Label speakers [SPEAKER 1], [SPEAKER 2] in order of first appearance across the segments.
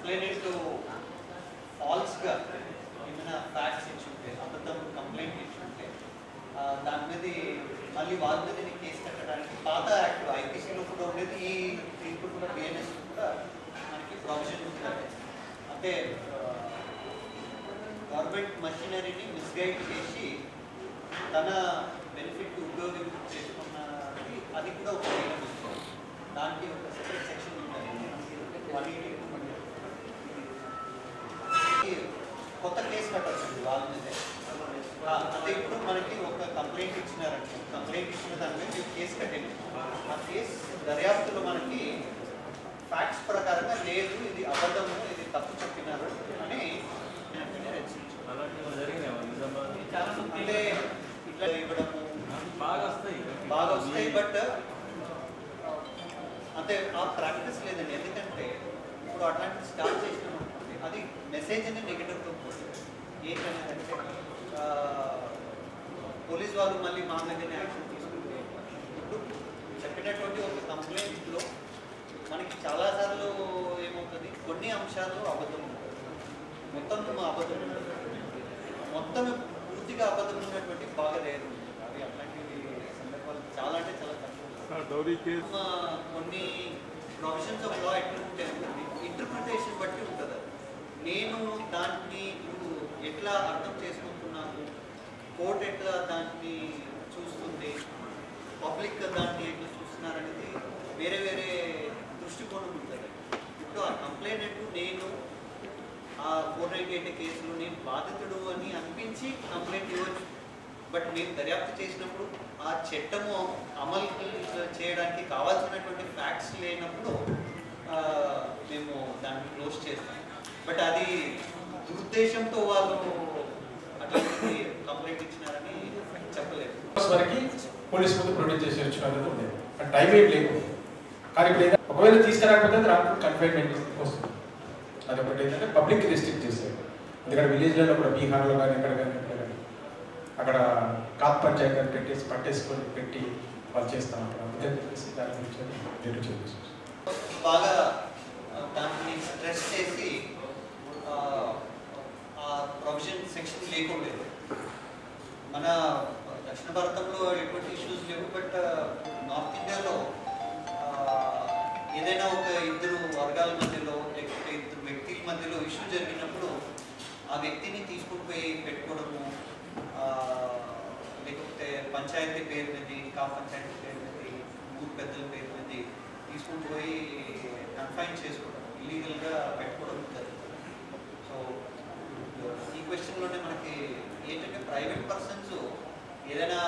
[SPEAKER 1] Complaint ఫాల్స్గా ఏమైనా facts ఇచ్చుంటే అబద్ధం కంప్లైంట్ ఇచ్చుంటే ఆ, దాని మీద మళ్ళీ వాళ్ళ మీద కేసు కట్టడానికి పాత యాక్ట్ ఐపీసీలో కూడా ఉండేది ఈ ఇప్పుడు కూడా బిఎన్ఎస్ కూడా మనకి ప్రొవిజన్ ఉంటుంది అంటే గవర్నమెంట్ మషినరీని మిస్గైడ్ చేసి తన బెనిఫిట్ ఉపయోగం చేసుకున్నది అది కూడా ఒక నేరం ఇస్తుంది. దానికి ఒక సెపరేట్ సెక్షన్ ఉంటుంది వన్ ఎయిటీ కొత్త కేసు కట్టచ్చు వాళ్ళ మీదే ఆ, అదే ఇప్పుడు మనకి ఒక కంప్లైంట్ ఇచ్చినారంటే కంప్లైంట్ ఇచ్చిన దాని మీద మీరు కేసు కట్టింది ఆ కేసు దర్యాప్తులో మనకి ఫ్యాక్ట్స్ ప్రకారంగా లేదు ఇది అబద్ధము ఇది తప్పు చెప్పినారు అని వెంటనే రచించు.
[SPEAKER 2] అలాంటివి జరిగినాయి నిజామాబాద్
[SPEAKER 1] చాలా మంది అంటే ఇట్లా ఇవ్వడము
[SPEAKER 2] బాగా వస్తాయి
[SPEAKER 1] బాగా వస్తాయి బట్ అంటే ఆ ప్రాక్టీస్ లేదండి ఎందుకంటే ఇప్పుడు అట్లాంటి స్టార్ట్ చేసినాం అనుకోండి అది మెసేజ్ అనేది నెగిటివ్గా పోతుంది ఏంటంటే ఆ, పోలీస్ వాళ్ళు మళ్ళీ మా దగ్గర యాక్షన్ తీసుకుంటే ఇప్పుడు చెప్పినటువంటి ఒక కంప్లైంట్లో మనకి చాలాసార్లు ఏమవుతుంది కొన్ని అంశాలు అబద్ధం ఉంటుంది మొత్తం అబద్ధం ఉంటుంది మొత్తం పూర్తిగా అబద్ధం ఉన్నటువంటి బాగా లేదు అవి అట్లాంటివి సందర్భాలు చాలా అంటే చాలా తక్కువ
[SPEAKER 3] డౌరీ కేసు
[SPEAKER 1] ఆ, కొన్ని ప్రొవిజన్స్ ఆఫ్ లా ఎట్లా ఉంటాయి ఇంటర్ప్రిటేషన్ బట్టి ఉంటుంది అది. నేను దాన్ని ఇప్పుడు ఎట్లా అర్థం చేసుకుంటున్నాను కోర్ట్ ఎట్లా దాన్ని చూస్తుంది పబ్లిక్ దాన్ని ఎట్లా చూస్తున్నారనేది వేరే వేరే దృష్టికోణం ఉంటుంది ఇప్పుడు ఆ కంప్లైంట్ నేను ఆ ఫోర్ నైన్టీ ఎయిట్ కేసులో నేను బాధితుడు అని అనిపించి కంప్లైంట్ ఇవ్వచ్చు బట్ మేము దర్యాప్తు చేసినప్పుడు ఆ చట్టము అమలు చేయడానికి కావాల్సినటువంటి ఫ్యాక్ట్స్ లేనప్పుడు ఆ, మేము దాన్ని క్లోజ్ చేస్తాం బట్ అది దురుద్దేశంతో వాళ్ళు అట్లాంటి కంప్లైంట్ ఇచ్చినారని చెప్పలేదు
[SPEAKER 4] వరకు పోలీస్ ముందు ప్రొడ్యూస్ చేసి వచ్చినది ఉండేది ఆ టైం ఏం లేదు కానీ ఇప్పుడు ఏంటంటే ఒకవేళ తీసుకురాకపోతే అది రాత్రి కన్ఫైన్మెంట్ వస్తుంది అది ఒకటి ఏంటంటే పబ్లిక్ రెస్ట్రిక్ట్ చేసేది ఎందుకంటే విలేజ్లలో కూడా బీహార్లో కానీ ఎక్కడ కానీ ఎక్కడ కానీ అక్కడ కాప్ పంచాయతీ అని పెట్టేసి పట్టేసుకొని పెట్టి వాళ్ళు చేస్తాం అక్కడ అందుకని చెప్పేసి దాని గురించి నేను చెప్పేసి
[SPEAKER 1] బాగా ఆ, దాన్ని స్ట్రెస్ చేసి ఆ, ఆ ప్రొవిజన్ సెక్షన్ లేకుండేది మన దక్షిణ భారతంలో ఎటువంటి ఇష్యూస్ లేవు బట్ నార్త్ ఇండియాలో ఆ, ఏదైనా ఒక ఇద్దరు వర్గాల మధ్యలో లేకపోతే ఇద్దరు వ్యక్తుల మధ్యలో ఇష్యూ జరిగినప్పుడు ఆ వ్యక్తిని తీసుకుని పోయి పెట్టుకోవడము ఆ, లేకపోతే పంచాయతీ పేరు మీద కా పంచాయతీ పేరు మీద ఊరు పెద్దల పేరు మీద తీసుకుని పోయి కన్ఫైన్ చేసుకోవడం ఇల్లీగల్గా పెట్టుకోవడం జరుగుతుంది సో ఈ క్వశ్చన్లోనే మనకి ఏంటంటే ప్రైవేట్ పర్సన్స్ ఏదైనా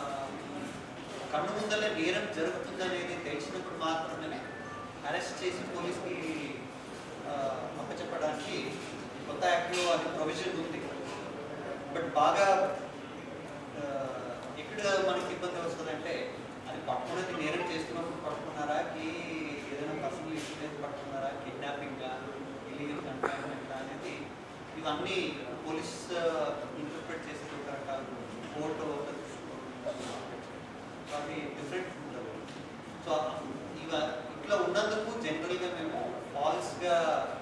[SPEAKER 1] కన్ను ముందర నేరం జరుగుతుందనేది తెలిసినప్పుడు మాత్రమే అరెస్ట్ చేసి పోలీస్కి ఆ, అప్పచెప్పడానికి కొత్త యాక్ట్లో అది ప్రొవిజన్ ఉంది బట్ బాగా ఆ, ఎక్కడ మనకి ఇబ్బంది వస్తుందంటే అది పట్టుకున్నది నేరం చేస్తున్నప్పుడు పట్టుకున్నారా కి ఏదైనా పర్సనల్ ఇష్యూ మీద పట్టుకున్నారా కిడ్నాపింగ్ ఇల్లీగల్ కన్ఫైన్మెంట్ అనేది ఇవన్నీ పోలీస్ ఇంటర్ప్రిట్ చేసే ఒక రకాలు కోర్టు ఒక దృష్టికోణం. సో అవి డిఫరెంట్ ఉంటుంది సో ఇవ ఇట్లా ఉన్నందుకు జనరల్గా మేము ఫాల్స్గా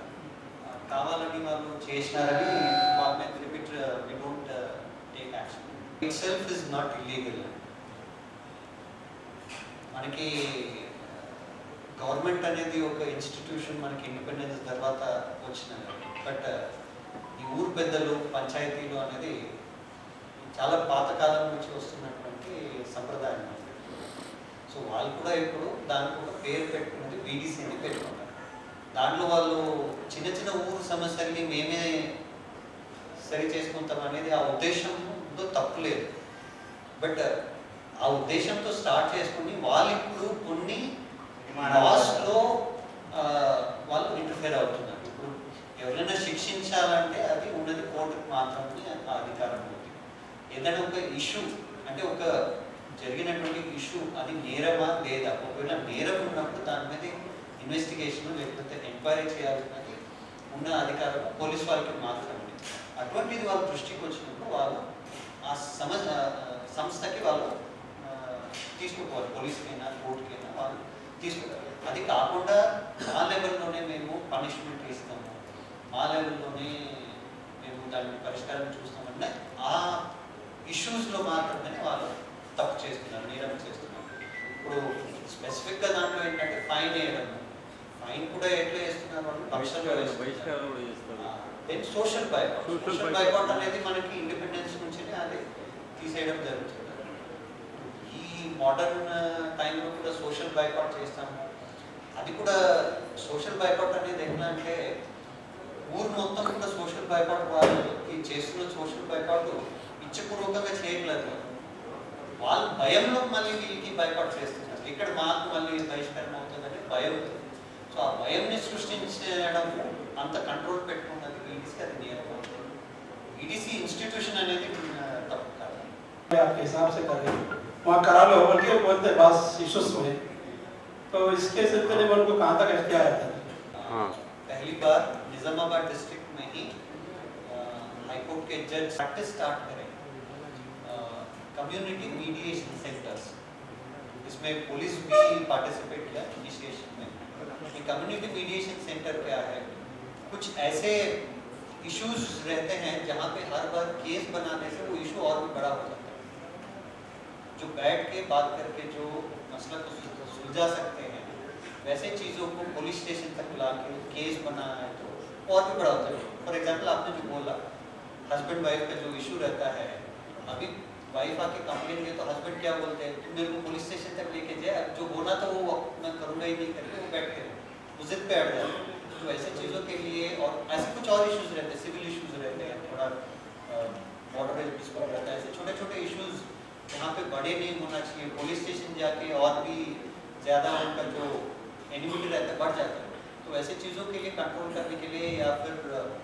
[SPEAKER 1] కావాలని వాళ్ళు చేసినారని వాళ్ళ మీద repeat we don't take action itself is not illegal మనకి గవర్నమెంట్ అనేది ఒక ఇన్స్టిట్యూషన్ మనకి ఇండిపెండెన్స్ తర్వాత వచ్చినది బట్ ఈ ఊరు పెద్దలు పంచాయతీలు అనేది చాలా పాతకాలం నుంచి వస్తున్నటువంటి సంప్రదాయం సో వాళ్ళు కూడా ఇప్పుడు దానికి ఒక పేరు పెట్టుకున్నది బీడీసీ అని పెట్టుకుంటారు దాంట్లో వాళ్ళు చిన్న చిన్న ఊరు సమస్యల్ని మేమే సరి చేసుకుంటాం అనేది ఆ ఉద్దేశంతో తప్పు లేదు బట్ ఆ ఉద్దేశంతో స్టార్ట్ చేసుకుని వాళ్ళు ఇప్పుడు కొన్ని లాస్లో వాళ్ళు ఇంటర్ఫేర్ అవుతున్నారు ఇప్పుడు ఎవరైనా శిక్షించాలంటే అది ఉన్నది కోర్టుకు మాత్రమే ఆ అధికారం ఉంది ఏదైనా ఒక ఇష్యూ అంటే ఒక జరిగినటువంటి ఇష్యూ అది నేరమా లేదా ఒకవేళ నేరం ఉన్నప్పుడు దాని మీద ఇన్వెస్టిగేషన్ లేకపోతే ఎంక్వైరీ చేయాల్సినది ఉన్న అధికారం పోలీస్ వాళ్ళకి మాత్రమే అటువంటిది వాళ్ళ దృష్టికి వచ్చినప్పుడు వాళ్ళు ఆ సమ ఆ, సంస్థకి వాళ్ళు ఆ, తీసుకుపోవాలి పోలీస్కైనా కోర్టుకైనా వాళ్ళు తీసుకుంటారు అది కాకుండా ఆ లెవెల్లోనే మేము పనిష్మెంట్ ఇస్తాము దాని పరిష్కారం చూస్తామంటే ఆ ఇష్యూస్లో మాత్రమే వాళ్ళు తప్పు చేస్తున్నారు నేరం చేస్తున్నారు ఇప్పుడు స్పెసిఫిక్గా దాంట్లో ఏంటంటే ఫైన్ వేయడం ఫైన్ కూడా ఎట్లా వేస్తున్నారు వాళ్ళు పక్షంలో వేస్తున్నారు
[SPEAKER 2] బహిష్కారం కూడా చేస్తారు
[SPEAKER 1] then social boycott
[SPEAKER 2] Social
[SPEAKER 1] social
[SPEAKER 2] boycott.
[SPEAKER 1] Boycott అనేది మనకి ఇండిపెండెన్స్ నుంచినే అది తీసేయడం జరుగుతుంది ఈ మోడర్న్ టైంలో కూడా సోషల్ బైకాట్ చేస్తాము అది కూడా సోషల్ బైకాట్ అనేది ఎట్లా అంటే ఊరు మొత్తం కూడా సోషల్ బైకాట్ వాళ్ళకి చేస్తున్న సోషల్ బైకాట్ ఇచ్చపూర్వకంగా చేయట్లేదు వాళ్ళు భయంలో మళ్ళీ వీళ్ళకి బైకాట్ చేస్తున్నారు ఇక్కడ మాకు మళ్ళీ బహిష్కరణ అవుతుందంటే భయం సో ఆ భయంని సృష్టించడం అంత కంట్రోల్ పెట్టుకున్నది ఈడీసీ అది నియమం ఈడీసీ ఇన్స్టిట్యూషన్ అనేది ఆ, తప్పు కాదు
[SPEAKER 3] आपके हिसाब से कर रहे हैं वहाँ करा लो बल्कि बोलते बस इश्यूज हुए तो इसके सिलसिले में उनको कहाँ तक एख्तियार रहता है
[SPEAKER 1] हाँ। पहली बार निजामाबाद डिस्ट्रिक्ट में ही हाईकोर्ट के जज प्रैक्टिस स्टार्ट करें कम्युनिटी मीडिएशन सेंटर्स इसमें पुलिस भी पार्टिसिपेट किया इनिशिएशन में ये कम्युनिटी मीडिएशन सेंटर क्या है कुछ ऐसे इश्यूज रहते हैं जहाँ पे हर बार केस बनाने से वो इशू और भी बड़ा हो जाता है जो बैठ के बात करके जो मसला को सुल- सुलझा सकते हैं वैसे चीज़ों को पुलिस स्टेशन तक ला के केस बनाना है तो और भी बड़ा होता है फॉर एग्जाम्पल आपने जो बोला हस्बैंड वाइफ का जो इशू रहता है अभी वाइफ आके कंप्लेन किया तो हस्बैंड क्या बोलते हैं तुम मेरे को पुलिस स्टेशन तक लेके जाए अब जो बोला था वो मैं करूँगा ही नहीं करके वो बैठ के वो जिद पे अड़ जाते हैं। तो ऐसे चीज़ों के लिए और ऐसे कुछ और इश्यूज रहते हैं सिविल इश्यूज रहते हैं थोड़ा बॉर्डर डिस्प्यूट रहता है ऐसे छोटे छोटे इश्यूज जहाँ पे बड़े नहीं होना चाहिए पुलिस स्टेशन जाके और भी ज़्यादा उनका जो एनिमिटी रहता है बढ़ जाता है तो ऐसे चीज़ों के लिए कंट्रोल करने के लिए या फिर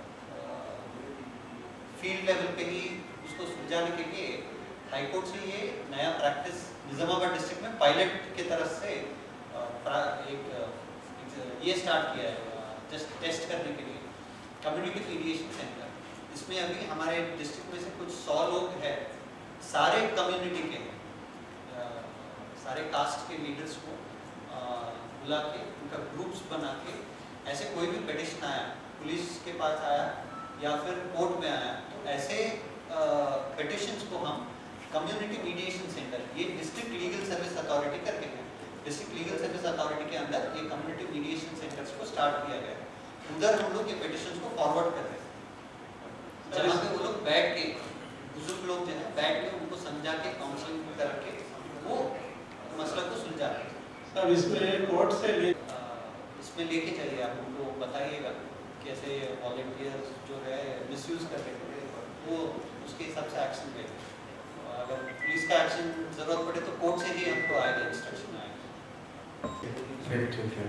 [SPEAKER 1] फील्ड लेवल पे ही उसको सुलझाने के लिए हाईकोर्ट से ये नया प्रैक्टिस निजामाबाद डिस्ट्रिक्ट में पायलट की तरफ से अ, प्रा- एक अ, एक ये स्टार्ट किया है जस्ट टेस्ट करने के लिए कम्युनिटी मीडिएशन सेंटर इसमें अभी हमारे डिस्ट्रिक्ट में से कुछ सौ लोग हैं सारे कम्युनिटी के अ, सारे कास्ट के लीडर्स को अ, बुला के उनका ग्रुप्स बना के ऐसे कोई भी पिटिशन आया पुलिस के पास आया या फिर कोर्ट में आया तो ऐसे पिटिशंस को हम कम्युनिटी मीडिएशन सेंटर ये डिस्ट्रिक्ट लीगल सर्विस अथॉरिटी करके है डिस्ट्रिक्ट लीगल सर्विस अथॉरिटी के अंदर ये कम्युनिटी मीडिएशन सेंटर्स को स्टार्ट किया गया है उधर हम लोग ये पिटिशंस को फॉरवर्ड कर रहे हैं जहाँ पे वो लोग बैठ के बुजुर्ग लोग जो है बैठ के उनको समझा के काउंसलिंग करके वो मसला को सुलझा रहे हैं
[SPEAKER 3] सब इसमें कोर्ट से ले
[SPEAKER 1] अ, इसमें लेके चलिए आप उनको बताइएगा कैसे वॉलेंटियर्स जो है मिसयूज कर रहे थे वो उसके हिसाब से एक्शन ले अगर पुलिस का एक्शन जरूरत पड़े तो कोर्ट से ही हमको आएगा इंस्ट्रक्शन आएगा
[SPEAKER 4] రైట్ ఓకే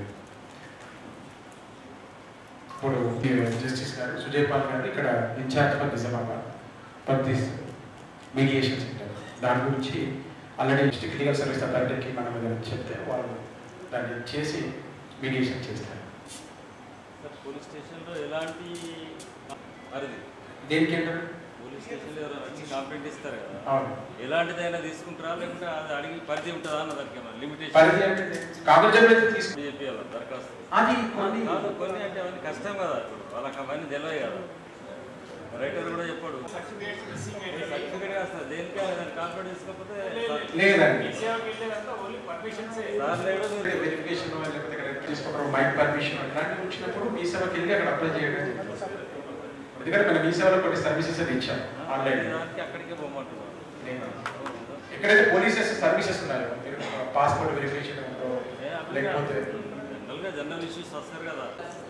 [SPEAKER 4] ఇప్పుడు జస్టిస్ గారు సుజయ్ పాల్ గారు ఇక్కడ in-charge for Nizamabad for this mediation centre దాని గురించి ఆల్రెడీ డిస్ట్రిక్ట్ లీగల్ సర్వీస్ అథారిటీకి మనం ఏదైనా చెప్తే వాళ్ళు దాన్ని చేసి మీడియేషన్ చేస్తారు
[SPEAKER 2] సార్ పోలీస్ స్టేషన్లో ఎలాంటి పరిధి
[SPEAKER 4] దేనికి ఏంటంటే
[SPEAKER 2] పోలీస్ స్టేషన్లో ఎవరైనా వచ్చి కంప్లైంట్ ఇస్తారు కదా
[SPEAKER 4] అవును
[SPEAKER 2] ఎలాంటిదైనా తీసుకుంటారా లేకుంటే అది అడిగి పరిధి ఉంటుందా అన్న దానికి ఏమైనా లిమిటేషన్
[SPEAKER 4] పరిధి అంటే కాగజ్ అయితే తీసుకు
[SPEAKER 2] చెప్పాలి దరఖాస్తు
[SPEAKER 4] అది కొన్ని
[SPEAKER 2] కాదు కొన్ని అంటే అవన్నీ కష్టం కదా ఇప్పుడు వాళ్ళకి అవన్నీ తెలియదు కదా రైటర్ కూడా చెప్పాడు సర్టిఫికేట్ వస్తుంది దేనికి దాన్ని కాన్ఫిడెంట్ తీసుకోకపోతే
[SPEAKER 4] లేదండి
[SPEAKER 2] సార్ లేడు మీరు
[SPEAKER 4] వెరిఫికేషన్ లేకపోతే ఇక్కడ తీసుకోవడం మైక్ పర్మిషన్ అట్లాంటివి వచ్చినప్పుడు మీ సేవకి వెళ్ళి అక్కడ అప్లై చేయడం ఎందుకంటే మనం మీ సేవలో కొన్ని సర్వీసెస్ అది ఇచ్చాం ఆన్లైన్
[SPEAKER 2] దానికి అక్కడికే పోమంటున్నారు
[SPEAKER 4] ఎక్కడైతే పోలీసెస్ సర్వీసెస్ ఉన్నాయో పాస్పోర్ట్ వెరిఫికేషన్ ఉందో
[SPEAKER 2] ఏ అప్లై
[SPEAKER 4] లేకపోతే
[SPEAKER 2] జనరల్గా జనరల్ ఇష్యూస్ వస్తారు కదా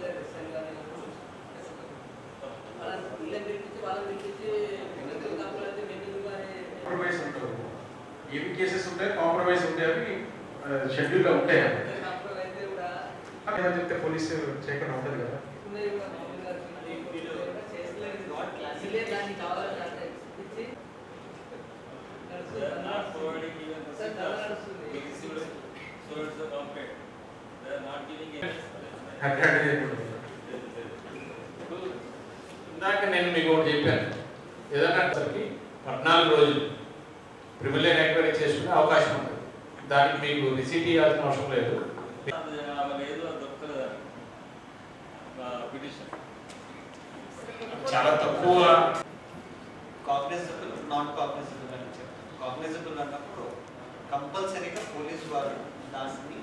[SPEAKER 4] కాంప్రమైజ్ ఉండదు ఏమి కేసెస్ ఉంటాయి కాంప్రమైజ్ ఉంటాయి అవి షెడ్యూల్లో ఉంటాయి ఏమని చెప్తే పోలీసు చేయకుండా ఉంటుంది కదా
[SPEAKER 2] They are not providing even the signals. So it's a complaint. They are not giving any.
[SPEAKER 4] అట్లాంటిది ఏమి ఉండదు.
[SPEAKER 5] ఇందాక నేను మీకు ఒకటి చెప్పాను ఏదైనా సరికి పద్నాలుగు రోజులు ప్రిమిలియర్ ఎంక్వైరీ చేసుకునే అవకాశం ఉంటుంది దానికి మీకు రిసీట్ ఇవ్వాల్సిన అవసరం లేదు
[SPEAKER 2] ఆమె లేదు అది దొరకలేదు పిటిషన్
[SPEAKER 5] చాలా తక్కువ
[SPEAKER 1] కాగ్నిజబుల్ నాన్ కాగ్నిజబుల్ అని చెప్తాను కాగ్నిజబుల్ అన్నప్పుడు కంపల్సరీగా పోలీస్ వారు దాన్ని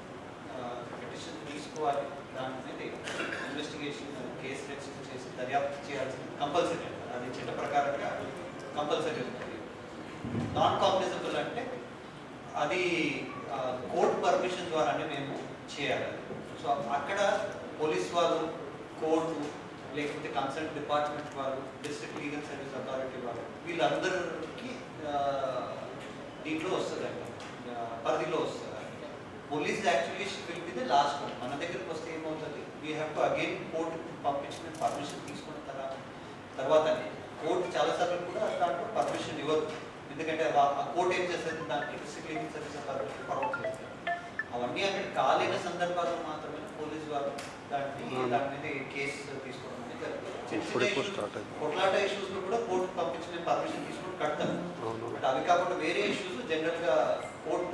[SPEAKER 1] పిటిషన్ తీసుకోవాలి దాని మీద ఇన్వెస్టిగేషన్ కేసు రిజిస్టర్ చేసి దర్యాప్తు చేయాల్సింది కంపల్సరీ అది చట్ట ప్రకారంగా కంపల్సరీ ఉంటుంది నాన్ కాగ్నిజబుల్ అంటే అది కోర్ట్ పర్మిషన్ ద్వారానే మేము చేయాలి సో అక్కడ పోలీస్ వాళ్ళు కోర్టు లేకపోతే కన్సల్ట్ డిపార్ట్మెంట్ వాళ్ళు డిస్ట్రిక్ట్ లీగల్ సర్వీస్ అథారిటీ వాళ్ళు వీళ్ళందరికీ ఆ, దీంట్లో వస్తుందండి ఆ, పరిధిలో వస్తుంది police actually will be the last one మన దగ్గరికి వస్తే ఏమవుతుంది we have to again court పంపించిన పర్మిషన్ తీసుకున్న తర్వాత తర్వాతనే కోర్టు చాలాసార్లు కూడా దాంట్లో పర్మిషన్ ఇవ్వదు ఎందుకంటే ఆ- ఆ కోర్టు ఏం చేస్తుంది దానికి డిస్ట్రిక్ట్ లీగల్ సర్వీస్ అథారిటీ పర్వం చేస్తారు అవన్నీ అక్కడ కాలేని సందర్భాల్లో మాత్రమే పోలీసు వారు దాన్ని దాని మీద కేసు తీసుకోవడం అనేది జరుగుతుంది. చిన్న చిన్న
[SPEAKER 6] ఇప్పుడిప్పుడు
[SPEAKER 1] issues,
[SPEAKER 6] స్టార్ట్ అయింది
[SPEAKER 1] కొట్లాట ఇష్యూస్ లో కూడా కోర్టు పంపించిన పర్మిషన్ తీసుకొని కడతారు
[SPEAKER 6] అవును
[SPEAKER 1] బట్ అవి కాకుండా వేరే ఇష్యూస్ జనరల్ గా కోర్ట్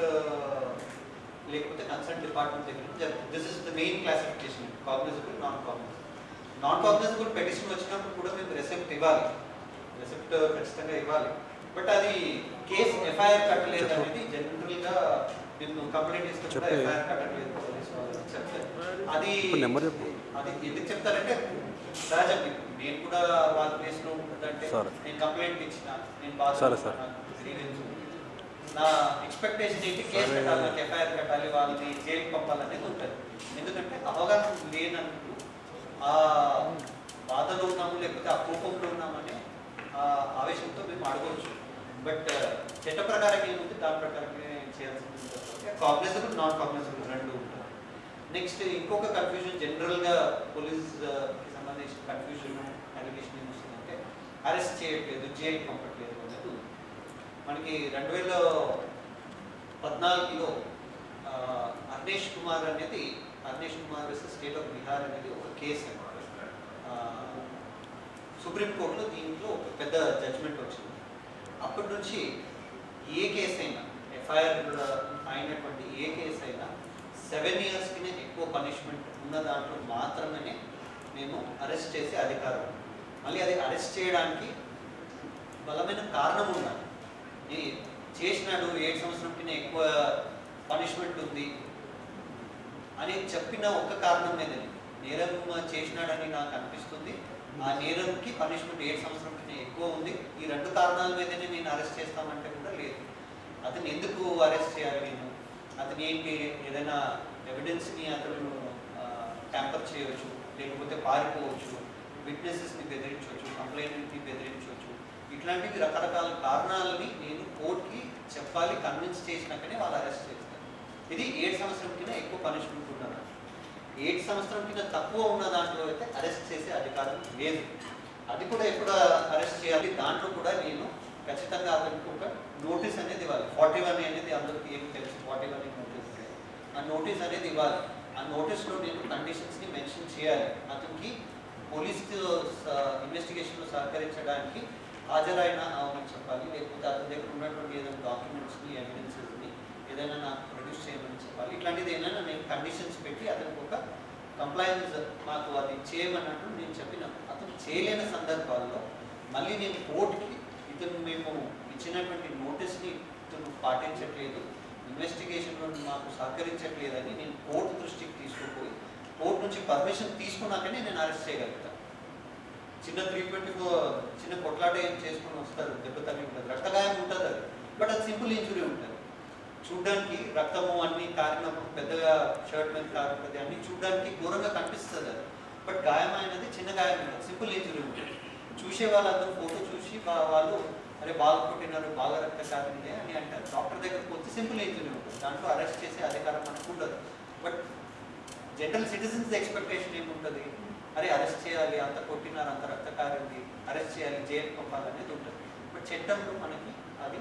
[SPEAKER 1] లేకపోతే కన్సర్న్ డిపార్ట్మెంట్ దగ్గర నుంచి జరుగుతుంది this is the main classification cognizable non cognizable non cognizable petition వచ్చినప్పుడు కూడా మేము రెసిప్ట్ ఇవ్వాలి రెసిప్ట్ ఖచ్చితంగా ఇవ్వాలి బట్ అది కేసు ఎఫ్ఐఆర్ కట్టలేదు అనేది జనరల్ గా మేము కంప్లైంట్ ఇస్తే కూడా
[SPEAKER 6] చెప్పే.
[SPEAKER 1] ఎఫ్ఐఆర్ కట్టలేదు పోలీస్ వాళ్ళు చెప్తారు అది
[SPEAKER 6] ఇప్పుడు నెంబర్ చెప్పు.
[SPEAKER 1] అది ఎందుకు చెప్తారంటే సహజం ఇప్పుడు నేను కూడా వాళ్ళ ప్లేస్ లో ఉంటుందంటే
[SPEAKER 6] సరే.
[SPEAKER 1] నేను కంప్లైంట్ ఇచ్చిన నేను
[SPEAKER 6] సరే, సరే.
[SPEAKER 1] బాధ గ్రీవెన్స్ నా ఎక్స్పెక్టేషన్ ఏంటి కేసు
[SPEAKER 6] సరే.
[SPEAKER 1] కట్టాలి నాకు ఎఫ్ఐఆర్ కట్టాలి వాళ్ళని జైలుకి పంపాలనేది ఉంటుంది ఎందుకంటే అవగాహన లేనందుకు ఆ బాధలో ఉన్నాము లేకపోతే ఆ కోపంలో ఉన్నామని ఆ ఆవేశంతో మేము అడగవచ్చు బట్ చట్ట ప్రకారం ఏముంది దాని ప్రకారమే చేయాల్సింది కాగ్నిజబుల్ నాన్ కాగ్నిజబుల్ రెండు ఉంటుంది నెక్స్ట్ ఇంకొక కన్ఫ్యూజన్ జనరల్గా పోలీస్ కి సంబంధించిన కన్ఫ్యూజన్ అలిగేషన్ ఏం వస్తుందంటే అరెస్ట్ చేయట్లేదు జైలు పంపట్లేదు అనేది ఉంది. మనకి రెండు వేల పద్నాలుగులో ఆ, అర్నేష్ కుమార్ అనేది Arnesh Kumar versus state of Bihar అనేది ఒక కేసు అన్నమాట ఆ, సుప్రీంకోర్టులో దీంట్లో ఒక పెద్ద జడ్జ్మెంట్ వచ్చింది అప్పటి నుంచి ఏ కేసు అయినా ఎఫ్ఐఆర్ అయినటువంటి ఏ కేసు అయినా సెవెన్ ఇయర్స్కి ఎక్కువ పనిష్మెంట్ ఉన్న దాంట్లో మాత్రమే మేము అరెస్ట్ చేసే అధికారం ఉంది. మళ్ళీ అది అరెస్ట్ చేయడానికి బలమైన కారణం ఉండాలి ఈ చేసినాడు ఏడు సంవత్సరం కింద ఎక్కువ పనిష్మెంట్ ఉంది అని చెప్పిన ఒక్క కారణం మీదనే నేరం చేసినాడని నాకు అనిపిస్తుంది ఆ నేరంకి పనిష్మెంట్ ఏడు సంవత్సరం కింద ఎక్కువ ఉంది ఈ రెండు కారణాల మీదనే నేను అరెస్ట్ చేస్తామంటే కూడా లేదు అతను ఎందుకు అరెస్ట్ చేయాలి నేను అతను ఏంటి ఏదైనా ఎవిడెన్స్ని అతను ట్యాంపర్ చేయవచ్చు లేకపోతే పారిపోవచ్చు విట్నెసెస్ని బెదిరించవచ్చు కంప్లైంట్ని బెదిరించవచ్చు ఇట్లాంటివి రకరకాల కారణాలని నేను కోర్టుకి చెప్పాలి కన్విన్స్ చేసినాకనే వాళ్ళు అరెస్ట్ చేస్తారు ఇది ఏడు సంవత్సరం కింద ఎక్కువ పనిష్మెంట్ ఉన్నది ఏడు సంవత్సరం కింద తక్కువ ఉన్న దాంట్లో అయితే అరెస్ట్ చేసే అధికారం లేదు అది కూడా ఎప్పుడు అరెస్ట్ చేయాలి దాంట్లో కూడా నేను ఖచ్చితంగా అతనికి ఒక నోటీస్ అనేది ఇవ్వాలి ఫార్టీ వన్ అనేది అందరికీ ఏం తెలుసు ఫార్టీ వన్ నోటీస్ ఆ నోటీస్ అనేది ఇవ్వాలి ఆ నోటీస్లో నేను కండిషన్స్ని మెన్షన్ చేయాలి అతనికి పోలీస్ ఇన్వెస్టిగేషన్లో సహకరించడానికి హాజరైన అవమని చెప్పాలి లేకపోతే అతని దగ్గర ఉన్నటువంటి ఏదైనా డాక్యుమెంట్స్ని ఎవిడెన్సెస్ని ఏదైనా నాకు ప్రొడ్యూస్ చేయమని చెప్పాలి ఇట్లాంటిది ఏదైనా నేను కండిషన్స్ పెట్టి అతనికి ఒక కంప్లైన్స్ మాకు అది చేయమన్నట్టు నేను చెప్పిన అతను చేయలేని సందర్భాల్లో మళ్ళీ నేను కోర్టుకి ఇతను మేము ఇచ్చినటువంటి నోటీస్ని ఇతను పాటించట్లేదు ఇన్వెస్టిగేషన్లో మాకు సహకరించట్లేదని నేను కోర్టు దృష్టికి తీసుకుపోయి కోర్టు నుంచి పర్మిషన్ తీసుకున్నాకనే నేను అరెస్ట్ చేయగలుగుతాను చిన్న త్రీ ట్వంటీ చిన్న కొట్లాట ఏం చేసుకుని వస్తారు దెబ్బ తగిలి ఉంటుంది రక్తగాయం ఉంటుంది అది బట్ అది సింపుల్ ఇంజురీ ఉంటుంది చూడ్డానికి రక్తము అన్ని కారినప్పుడు పెద్దగా షర్ట్ మీద కారుతుంది అన్ని చూడ్డానికి ఘోరంగా కనిపిస్తుంది అది బట్ గాయం అయినది చిన్న గాయం ఉంటుంది సింపుల్ ఇంజురీ ఉంటుంది చూసే వాళ్ళందరూ ఫోటో చూసి వా- వాళ్ళు అరే బాగా కొట్టినారు బాగా రక్త కారింది అని అంటారు డాక్టర్ దగ్గరకు వచ్చి సింపుల్ ఇంజురీ ఉంటుంది దాంట్లో అరెస్ట్ చేసే అధికారం మనకు ఉండదు బట్ జనరల్ సిటిజన్స్ ఎక్స్పెక్టేషన్ ఏముంటుంది అరే అరెస్ట్ చేయాలి అంత కొట్టినారు అంత రక్త కారింది అరెస్ట్ చేయాలి జైలు పంపాలనేది ఉంటుంది బట్ చట్టంలో మనకి అది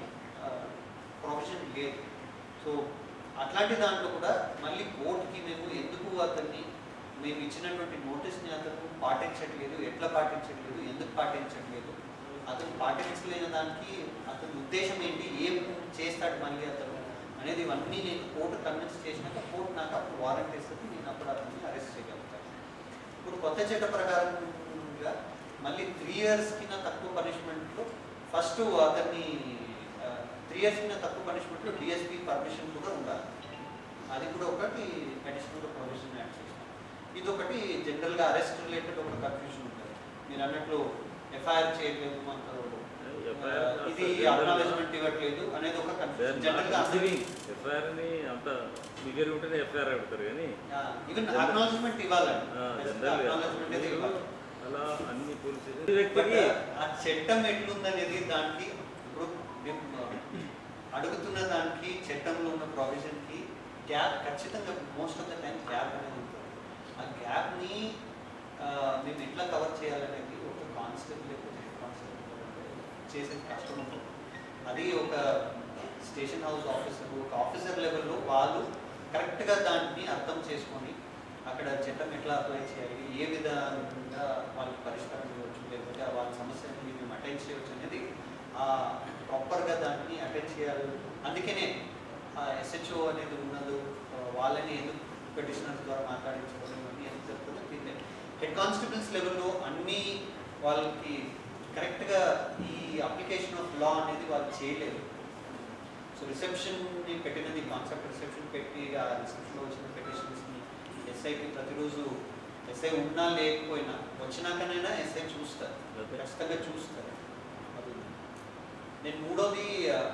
[SPEAKER 1] ప్రొవిజన్ లేదు సో అట్లాంటి దాంట్లో కూడా మళ్ళీ కోర్టుకి మేము ఎందుకు అతన్ని మేము ఇచ్చినటువంటి నోటీస్ని అతను పాటించట్లేదు ఎట్లా పాటించట్లేదు ఎందుకు పాటించట్లేదు అతను పాటించలేని దానికి అతని ఉద్దేశం ఏంటి ఏం చేస్తాడు మళ్ళీ అతను అనేది ఇవన్నీ నేను కోర్టు కన్విన్స్ చేసినాక కోర్టు నాకు అప్పుడు వారెంట్ ఇస్తుంది నేను అప్పుడు అతన్ని అరెస్ట్ చేయగలుగుతాను ఇప్పుడు కొత్త చట్ట ప్రకారంగా మళ్ళీ త్రీ ఇయర్స్ కింద తక్కువ పనిష్మెంట్లో ఫస్ట్ అతన్ని త్రీ ఇయర్స్ కింద తక్కువ పనిష్మెంట్లో డిఎస్పీ పర్మిషన్ కూడా ఉండాలి అది కూడా ఒకటి అడిషనల్ ప్రొవిజన్ యాడ్ చేసినాం ఇది ఒకటి జనరల్గా అరెస్ట్ రిలేటెడ్ ఒక కన్ఫ్యూజన్ ఉంటుంది మీరు అన్నట్లు ఎఫ్ఐఆర్ చేయలేదు మాకు ఆ, ఇది అక్నాలజ్మెంట్ ఇవ్వట్లేదు అనేది ఒక కన్ఫ్యూజన్ జనరల్గా
[SPEAKER 2] ఎఫ్ఐఆర్ ని అంత మిగరి ఉంటేనే ఎఫ్ఐఆర్ అడుగుతారు కానీ
[SPEAKER 1] ఈవెన్ అక్నాలజ్మెంట్ ఇవ్వాలండి
[SPEAKER 2] జనరల్
[SPEAKER 1] అక్నాలజ్మెంట్ అనేది ఇవ్వాలి
[SPEAKER 2] అలా అన్ని పోలీసు
[SPEAKER 1] బట్
[SPEAKER 2] వ్యక్తికి
[SPEAKER 1] ఆ చట్టం ఎట్లుందనేది దానికి ఇప్పుడు మేము అడుగుతున్న దానికి చట్టంలో ఉన్న ప్రొవిజన్ కి గ్యాప్ ఖచ్చితంగా most of the time gap అనేది ఉంటుంది ఆ గ్యాప్ ని ఆ, మేము ఎట్లా కవర్ చేయాలనేది ఒక కాన్స్టెబుల్ లేకపోతే హెడ్ కానిస్టేబుల్ చేసేది కష్టం ఉంటుంది అది ఒక స్టేషన్ హౌస్ ఆఫీసర్ ఒక ఆఫీసర్ లెవెల్లో వాళ్ళు కరెక్ట్గా దాన్ని అర్థం చేసుకొని అక్కడ చట్టం ఎట్లా అప్లై చేయాలి ఏ విధంగా వాళ్ళకి పరిష్కారం చేయవచ్చు లేకపోతే వాళ్ళ సమస్యని మేము అటెండ్ చేయవచ్చు అనేది ప్రాపర్గా దాన్ని అటెండ్ చేయాలి అందుకనే ఎస్హెచ్ఓ అనేది ఉన్నది ఆ, వాళ్ళని ఎందుకు పెటిషనర్స్ ద్వారా మాట్లాడించుకోవడం ఇవన్నీ ఎందుకు చెప్తుందో దీన్ని హెడ్ కానిస్టేబుల్స్ లెవెల్లో అన్ని వాళ్ళకి కరెక్ట్గా ఈ అప్లికేషన్ ఆఫ్ లా అనేది వాళ్ళు చేయలేదు సో రిసెప్షన్ని పెట్టినది కాన్సెప్ట్ రిసెప్షన్ పెట్టి ఆ రిసెప్షన్లో వచ్చిన పెటిషన్స్ని ఎస్ఐకి ప్రతిరోజు ఎస్ఐ ఉన్నా లేకపోయినా వచ్చినాకనైనా ఎస్ఐ చూస్తారు
[SPEAKER 2] ఓకే.
[SPEAKER 1] ఖచ్చితంగా చూస్తారు అది ఉంది. నేను మూడోది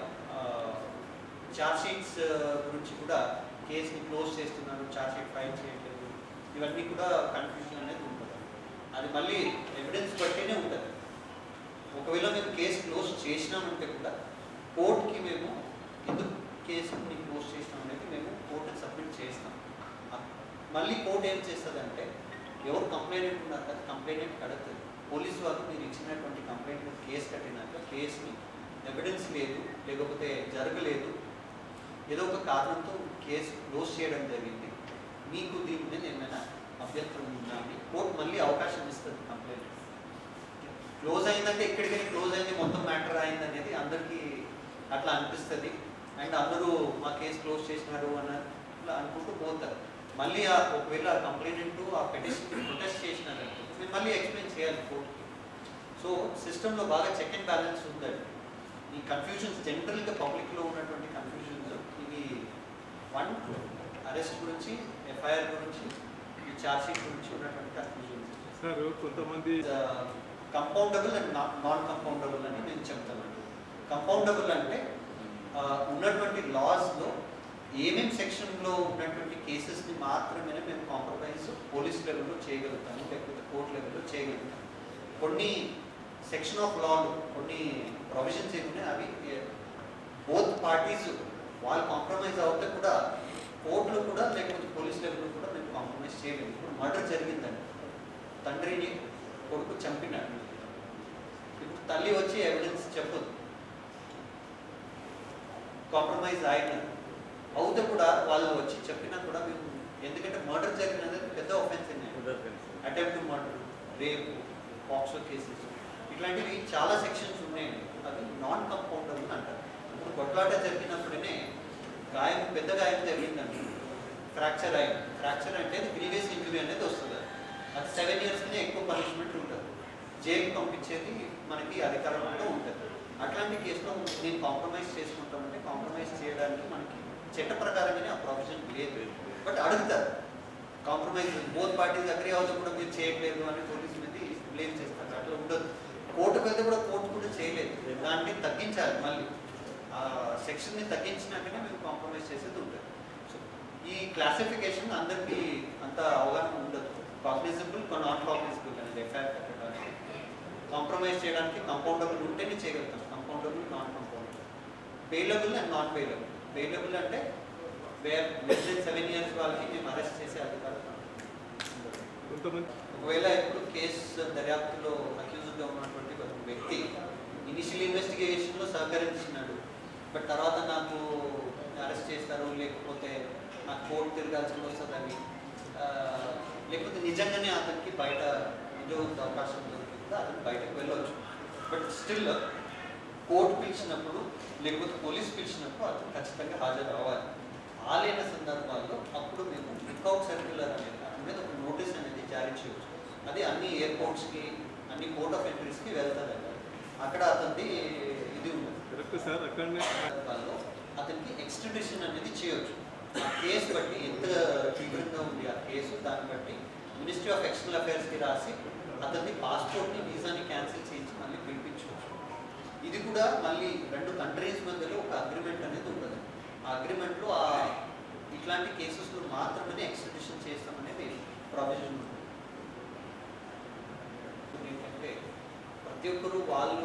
[SPEAKER 1] చార్జ్ షీట్స్ గురించి కూడా కేసుని క్లోజ్ చేస్తున్నారు చార్జ్ షీట్ ఫైల్ చేయట్లేదు ఇవన్నీ కూడా కన్ఫ్యూజన్ అనేది ఉంటుంది అది మళ్ళీ ఎవిడెన్స్ బట్టినే ఉంటుంది ఒకవేళ మేము కేసు క్లోజ్ చేసినామంటే కూడా కోర్టుకి మేము ఎందుకు కేసుని క్లోజ్ చేసినాం అనేది మేము కోర్టుకి సబ్మిట్ చేస్తాం ఆ- మళ్ళీ కోర్టు ఏం చేస్తుందంటే ఎవరు కంప్లైంట్ ఉన్నారు కదా కంప్లైంట్ అడుగుతుంది పోలీసు వాళ్ళు మీరు ఇచ్చినటువంటి కంప్లైంట్ కేసు కట్టినాక కేసుని ఎవిడెన్స్ లేదు లేకపోతే జరగలేదు ఏదో ఒక కారణంతో కేసు క్లోజ్ చేయడం జరిగింది మీకు దీని మీద ఏమైనా అభ్యంతరం ఉందా అని కోర్టు మళ్ళీ అవకాశం ఇస్తుంది కంప్లైంట్ క్లోజ్ అయిందంటే ఎక్కడికి వెళ్ళి క్లోజ్ అయింది మొత్తం మ్యాటర్ అయింది అనేది అందరికీ అట్లా అనిపిస్తుంది అండ్ అందరూ మా కేసు క్లోజ్ చేసినారు అని అట్లా అనుకుంటూ పోతారు మళ్ళీ ఆ ఒకవేళ కంప్లైంట్ ఆ పెటిషన్ ప్రొటెస్ట్ చేసినారంటే మేము మళ్ళీ ఎక్స్ప్లెయిన్ చేయాలి కోర్టుకి సో సిస్టంలో బాగా చెక్ అండ్ బ్యాలెన్స్ ఉందండి ఈ కన్ఫ్యూజన్స్ జనరల్గా పబ్లిక్లో ఉన్నటువంటి కన్ఫ్యూజన్స్ ఇవి వన్ అరెస్ట్ గురించి ఎఫ్ఐఆర్ గురించి ఈ ఛార్జ్ షీట్ గురించి ఉన్నటువంటి కన్ఫ్యూజన్స్
[SPEAKER 6] సార్ కొంతమంది
[SPEAKER 1] కంపౌండబుల్ అండ్ నాన్ కంపౌండబుల్ అని నేను చెప్తానండి కంపౌండబుల్ అంటే ఆ, ఉన్నటువంటి లాస్లో ఏమేమి సెక్షన్లో ఉన్నటువంటి కేసెస్ని మాత్రమే మేము కాంప్రమైజ్ పోలీస్ లెవెల్లో చేయగలుగుతాము లేకపోతే కోర్ట్ లెవెల్లో చేయగలుగుతాము కొన్ని సెక్షన్ ఆఫ్ లాలు కొన్ని ప్రొవిజన్స్ ఏమున్నాయి అవి బోత్ పార్టీస్ వాళ్ళు కాంప్రమైజ్ అవుతే కూడా కోర్టులో కూడా లేకపోతే పోలీస్ లెవెల్లో కూడా మేము కాంప్రమైజ్ చేయలేము ఇప్పుడు మర్డర్ జరిగిందండి తండ్రిని కొడుకు చంపినాడు ఇప్పుడు తల్లి వచ్చి ఎవిడెన్స్ చెప్పదు కాంప్రమైజ్ ఆయన అవుతే కూడా వాళ్ళు వచ్చి చెప్పినా కూడా మేము ఎందుకంటే మర్డర్ జరిగినది పెద్ద offence attempt murder rape POCSO cases ఇట్లాంటివి చాలా సెక్షన్స్ ఉన్నాయండి అవి నాన్ కంపౌండబుల్ అంటారు ఇప్పుడు కొట్లాట జరిగినప్పుడనే గాయం పెద్ద గాయం జరిగిందండి ఫ్రాక్చర్ అయింది ఫ్రాక్చర్ అంటే అది గ్రీవియస్ ఇంజురీ అనేది వస్తుంది అది సెవెన్ ఇయర్స్నే ఎక్కువ పనిష్మెంట్ ఉంటుంది జైలు పంపించేది మనకి అధికారంలో ఉంటుంది అట్లాంటి కేసులో నేను కాంప్రమైజ్ చేసుకుంటామంటే కాంప్రమైజ్ చేయడానికి మనకి చట్ట ప్రకారంగానే ఆ ప్రొవిజన్ లేదు బట్ అడుగుతారు కాంప్రమైజ్ బోత్ పార్టీస్ అగ్రి అవుతే కూడా మీరు చేయట్లేదు అని పోలీసు మీద బ్లేమ్ చేస్తారు అట్లా ఉండదు కోర్టుకు వెళ్తే కూడా కోర్టు కూడా చేయలేదు దాన్ని తగ్గించాలి మళ్ళీ ఆ సెక్షన్ని తగ్గించినాకనే మేము కాంప్రమైజ్ చేసేది ఉంటుంది సో ఈ క్లాసిఫికేషన్ అందరికీ అంత అవగాహన ఉండదు కాగ్నిజబుల్ నాన్ కాగ్నిజబుల్ అనేది ఎఫ్ఐఆర్ కట్టడానికి కాంప్రమైజ్ చేయడానికి కంపౌండబుల్ ఉంటేనే చేయగలుగుతాం compoundable non compoundable bailable and non bailable bailable అంటే where less than seven years వాళ్ళకి మేము అరెస్ట్ చేసే అధికారం ఉండదు.
[SPEAKER 6] కొంతమంది
[SPEAKER 1] ఒకవేళ ఇప్పుడు కేసు దర్యాప్తులో అక్యూజ్గా ఉన్నటువంటి ఒక వ్యక్తి ఇనిషియల్ ఇన్వెస్టిగేషన్లో సహకరించినాడు బట్ తర్వాత నాకు అరెస్ట్ చేస్తారు లేకపోతే నాకు కోర్టు తిరగాల్సి వస్తుందని ఆ, లేకపోతే నిజంగానే అతనికి బయట ఉద్యోగ అవకాశం దొరికింది కూడా అతను బయటకు వెళ్ళవచ్చు బట్ స్టిల్ కోర్టు పిలిచినప్పుడు లేకపోతే పోలీస్ పిలిచినప్పుడు అతను ఖచ్చితంగా హాజరు అవ్వాలి ఆలైన సందర్భాల్లో అప్పుడు మేము వితౌట్ సర్క్యులర్ అనేది దాని మీద ఒక నోటీస్ అనేది జారీ చేయవచ్చు అది అన్ని ఎయిర్పోర్ట్స్కి అన్ని కోర్ట్ ఆఫ్ ఎంట్రీస్కి వెళ్తుంది అక్కడ అతనిది ఇది ఉంది
[SPEAKER 6] కరెక్ట్ సార్ అక్కడనే
[SPEAKER 1] వాళ్ళు అతనికి ఎక్స్ట్రడిషన్ అనేది చేయొచ్చు ఆ కేసు బట్టి ఎంత తీవ్రంగా ఉంది ఆ కేసు దాన్ని బట్టి మినిస్ట్రీ ఆఫ్ ఎక్స్టర్నల్ అఫైర్స్కి రాసి అతని పాస్పోర్ట్ని వీసాని క్యాన్సిల్ చేయించి మళ్ళీ పిలిపించవచ్చు ఇది కూడా మళ్ళీ రెండు కంట్రీస్ మధ్యలో ఒక అగ్రిమెంట్ అనేది ఉంటుంది ఆ అగ్రిమెంట్లో ఆ ఇట్లాంటి కేసెస్లో మాత్రమే ఎక్స్ట్రడిషన్ చేస్తామనేది ప్రొవిజన్ ఉంటుంది ఏంటంటే ప్రతి ఒక్కరు వాళ్ళు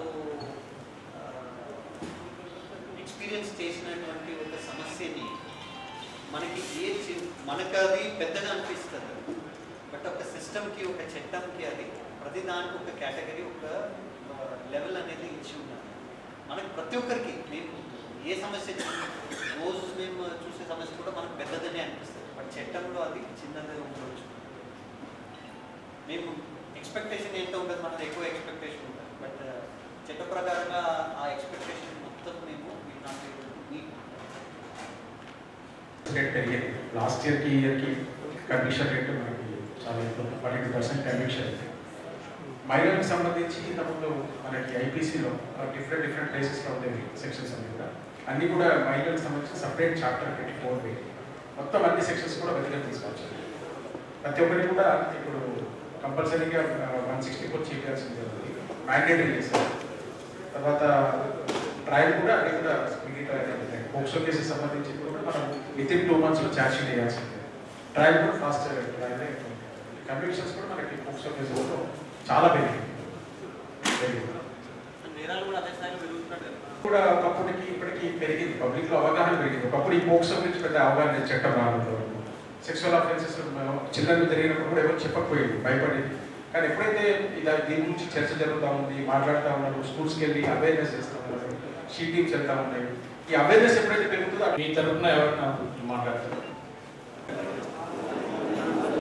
[SPEAKER 1] ఎక్స్పీరియన్స్ చేసినటువంటి ఒక సమస్యని మనకి ఏ చి- మనకు అది పెద్దగా అనిపిస్తుంది బట్ ఒక సిస్టమ్కి ఒక చట్టంకి అది ప్రతి దానికి ఒక కేటగిరీ ఒక లెవెల్ అనేది ఇచ్చి ఉన్నాను మనకి ప్రతి ఒక్కరికి మేము ఏ సమస్య వచ్చినా, రోజు మేము చూసే సమస్య కూడా మనకు పెద్దదనే అనిపిస్తుంది బట్ చట్టంలో అది చిన్నదే ఉండవచ్చు మేము ఎక్స్పెక్టేషన్ ఎంత ఉంటుంది మనది ఎక్కువ ఎక్స్పెక్టేషన్ ఉంటుంది బట్ చట్ట ప్రకారంగా ఆ ఎక్స్పెక్టేషన్ మొత్తం మేము ఇట్లాంటి మీట్
[SPEAKER 4] రేట్ పెరిగింది లాస్ట్ ఇయర్కి ఈ ఇయర్కి కమిషన్ రేట్ మనకి చాలా ఎక్కువ ఫార్టీ టూ పర్సెంట్ కమిషన్ మైనర్కి సంబంధించి ఇంతకుముందు మనకి ఐపీసీలో డిఫరెంట్ డిఫరెంట్ ప్లేసెస్లో ఉండేవి సెక్షన్స్ అన్ని కూడా అన్ని కూడా మైనర్కి సంబంధించి సపరేట్ చాప్టర్ ట్వంటీ ఫోర్ మొత్తం అన్ని సెక్షన్స్ కూడా వెతిగా తీసుకొచ్చారు ప్రతి ఒక్కరికి కూడా ఇప్పుడు కంపల్సరీగా వన్ సిక్స్టీ ఫోర్ చేయాల్సింది ఉంది మ్యాండేటరీ చేశారు తర్వాత ట్రయల్ కూడా అది కూడా మిగతా పోక్సో కేసెస్ సంబంధించి కూడా మనం విత్ ఇన్ టూ మంత్స్లో ఛార్జ్ షీట్ వేయాల్సిందే ట్రయల్ కూడా ఫాస్ట్ ట్రయల్ కన్విక్షన్స్ కూడా మనకి పోక్సో కేసెస్లో చాలా పెరిగింది పెరిగింది
[SPEAKER 1] నేరాలు కూడా అదే స్థాయిలో పెరుగుతున్నాడు
[SPEAKER 4] కూడా ఒకప్పటికి ఇప్పటికి పెరిగింది పబ్లిక్ లో అవగాహన పెరిగింది ఒకప్పుడు ఈ పోక్సో గురించి పెద్ద అవగాహన లేదు, చట్టం రావడంతో సెక్సువల్ అఫెన్సెస్ చిల్డ్రన్ జరిగినప్పుడు కూడా ఎవరు చెప్పకపోయేది భయపడేది కానీ ఎప్పుడైతే ఇది దీని గురించి చర్చ జరుగుతూ ఉంది మాట్లాడుతూ ఉన్నారు స్కూల్స్కి వెళ్ళి అవేర్నెస్ చేస్తూ ఉన్నారు షీటింగ్స్ వెళ్తా ఉన్నాయి ఈ అవేర్నెస్ ఎప్పుడైతే పెరుగుతుందో
[SPEAKER 5] మీ తరఫున ఎవరైనా మాట్లాడతారు